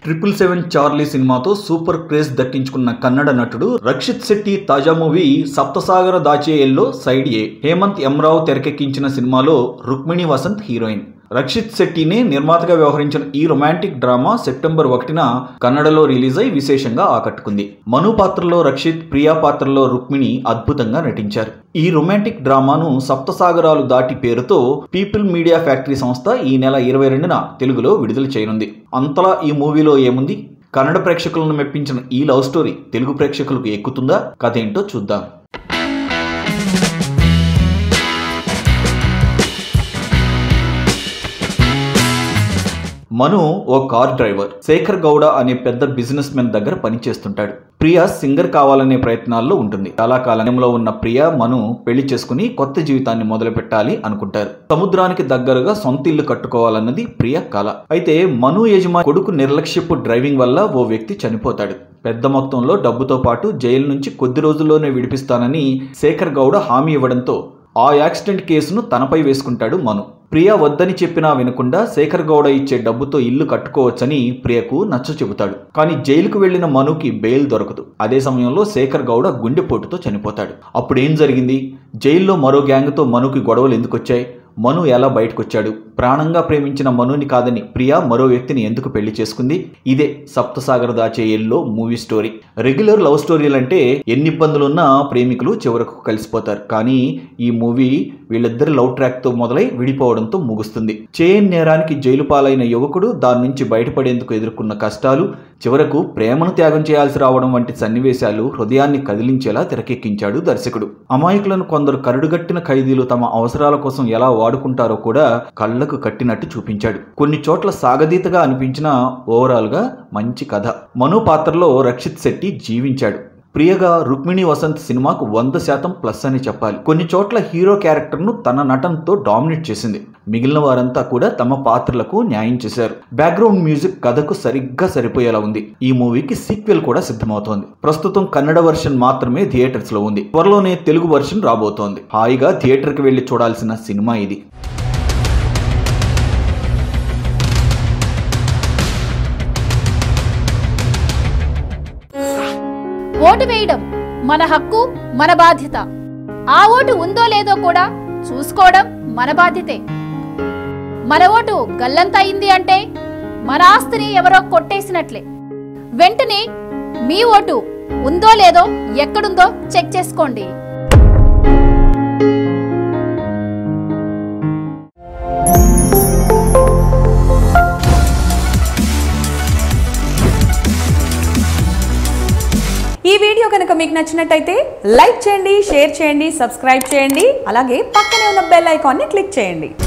triple seven Charlie సినిమాతో super craze దక్కించుకున్న కన్నడ నటుడు రక్షిత్ శెట్టి తాజా movie Saptasagara Daacheyallo side A Hemanth ఎమ్రావ్ తెరకెక్కించిన సినిమాలో రుక్మిణి వసంత్ హీరోయిన్ రక్షిత్ శెట్టినే నిర్మాతగా వ్యవహరించిన ఈ రొమాంటిక్ డ్రామా సెప్టెంబర్ ఒకటిన కన్నడలో రిలీజ్ అయి విశేషంగా ఆకట్టుకుంది మను పాత్రలో రక్షిత్ ప్రియా పాత్రలో రుక్మిణి అద్భుతంగా నటించారు ఈ రొమాంటిక్ డ్రామాను సప్తసాగరాలు దాటి పేరుతో పీపుల్ మీడియా ఫ్యాక్టరీ సంస్థ ఈ నెల ఇరవై రెండున తెలుగులో విడుదల చేయనుంది అంతలా ఈ మూవీలో ఏముంది కన్నడ ప్రేక్షకులను మెప్పించిన ఈ లవ్ స్టోరీ తెలుగు ప్రేక్షకులకు ఎక్కుతుందా కథ ఏంటో చూద్దాం మను ఓ కార్ డ్రైవర్ శేఖర్ గౌడ అనే పెద్ద బిజినెస్ మెన్ దగ్గర పనిచేస్తుంటాడు ప్రియా సింగర్ కావాలనే ప్రయత్నాల్లో ఉంటుంది చాలా కాలంలో ఉన్న ప్రియా మను పెళ్లి చేసుకుని కొత్త జీవితాన్ని మొదలు పెట్టాలి అనుకుంటారు సముద్రానికి దగ్గరగా సొంత ఇల్లు కట్టుకోవాలన్నది ప్రియ కళ అయితే మను యజమాని కొడుకు నిర్లక్ష్యపు డ్రైవింగ్ వల్ల ఓ వ్యక్తి చనిపోతాడు పెద్ద మొత్తంలో డబ్బుతో పాటు జైలు నుంచి కొద్ది రోజుల్లోనే విడిపిస్తానని శేఖర్ గౌడ హామీ ఇవ్వడంతో ఆ యాక్సిడెంట్ కేసును తనపై వేసుకుంటాడు మను ప్రియ వద్దని చెప్పినా వినకుండా శేఖర్ గౌడ ఇచ్చే డబ్బుతో ఇల్లు కట్టుకోవచ్చని ప్రియకు నచ్చ చెబుతాడు కానీ జైలుకు వెళ్లిన మనుకి బెయిల్ దొరకదు అదే సమయంలో శేఖర్ గౌడ గుండెపోటుతో చనిపోతాడు అప్పుడేం జరిగింది జైల్లో మరో గ్యాంగ్తో మనుకి గొడవలు ఎందుకొచ్చాయి మను ఎలా బయటకొచ్చాడు ప్రాణంగా ప్రేమించిన మనుని కాదని ప్రియా మరో వ్యక్తిని ఎందుకు పెళ్లి చేసుకుంది ఇదే Saptasagar Daache Ello movie story regular love స్టోరీలు అంటే ఎన్ని ఇబ్బందులున్నా ప్రేమికులు చివరకు కలిసిపోతారు కానీ ఈ మూవీ వీళ్ళిద్దరి లవ్ ట్రాక్తో మొదలై విడిపోవడంతో ముగుస్తుంది చేయని నేరానికి జైలు పాలైన యువకుడు దాని నుంచి బయటపడేందుకు ఎదుర్కొన్న కష్టాలు చివరకు ప్రేమను త్యాగం చేయాల్సి రావడం వంటి సన్నివేశాలు హృదయాన్ని కదిలించేలా తెరకెక్కించాడు దర్శకుడు అమాయకులను కొందరు కరుడుగట్టిన ఖైదీలు తమ అవసరాల కోసం ఎలా వాడుకుంటారో కూడా కళ్ళకు కట్టినట్టు చూపించాడు కొన్ని చోట్ల సాగదీతగా అనిపించిన ఓవరాల్గా మంచి కథ మను పాత్రలో రక్షిత్ శెట్టి జీవించాడు ప్రియగా రుక్మిణి వసంత్ సినిమాకు వంద శాతం ప్లస్ అని చెప్పాలి కొన్ని చోట్ల హీరో క్యారెక్టర్ను తన నటనతో డామినేట్ చేసింది మిగిలిన వారంతా కూడా తమ పాత్రలకు న్యాయం చేశారు బ్యాక్గ్రౌండ్ మ్యూజిక్ కథకు సరిగ్గా సరిపోయేలా ఉంది ఈ మూవీకి సీక్వెల్ కూడా సిద్ధమవుతోంది ప్రస్తుతం కన్నడ వర్షన్ మాత్రమే థియేటర్స్ లో ఉంది త్వరలోనే తెలుగు వర్షన్ రాబోతోంది హాయిగా థియేటర్కి వెళ్లి చూడాల్సిన సినిమా ఇది ఓటు వేయడం మన హక్కు మన బాధ్యత ఆ ఓటు ఉందో లేదో కూడా చూసుకోవడం మన బాధ్యతే మన ఓటు గల్లంత అయింది అంటే మన ఆస్తిని ఎవరో కొట్టేసినట్లే వెంటనే మీ ఓటు ఉందో లేదో ఎక్కడుందో చెక్ చేసుకోండి ఈ వీడియో కనుక మీకు నచ్చినట్టయితే లైక్ చేయండి షేర్ చేయండి సబ్స్క్రైబ్ చేయండి అలాగే పక్కనే ఉన్న బెల్ ఐకాన్ని క్లిక్ చేయండి